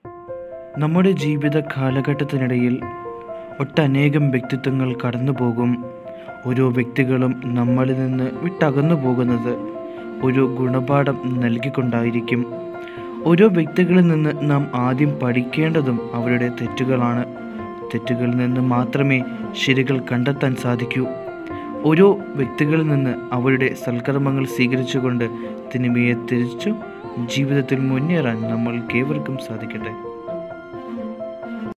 നമ്മുടെ ജീവിത കാലഘട്ടത്തിനിടയിൽ ഒട്ടനേകം വ്യക്തിത്വങ്ങൾ കടന്നു പോകും ഓരോ വ്യക്തികളും നമ്മളിൽ നിന്ന് വിട്ടകന്നു പോകുന്നത് ഒരു ഗുണപാഠം നൽകിക്കൊണ്ടായിരിക്കും ഓരോ വ്യക്തികളിൽ നിന്ന് നാം ആദ്യം പഠിക്കേണ്ടതും അവരുടെ തെറ്റുകളാണ് തെറ്റുകളിൽ നിന്ന് മാത്രമേ ശരികൾ കണ്ടെത്താൻ സാധിക്കൂ ഓരോ വ്യക്തികളിൽ നിന്ന് അവരുടെ സൽക്കർമ്മങ്ങൾ സ്വീകരിച്ചുകൊണ്ട് തിന്മയെ തിരിച്ചു ജീവിതത്തിൽ മുന്നേറാൻ നമ്മൾക്കേവർക്കും സാധിക്കട്ടെ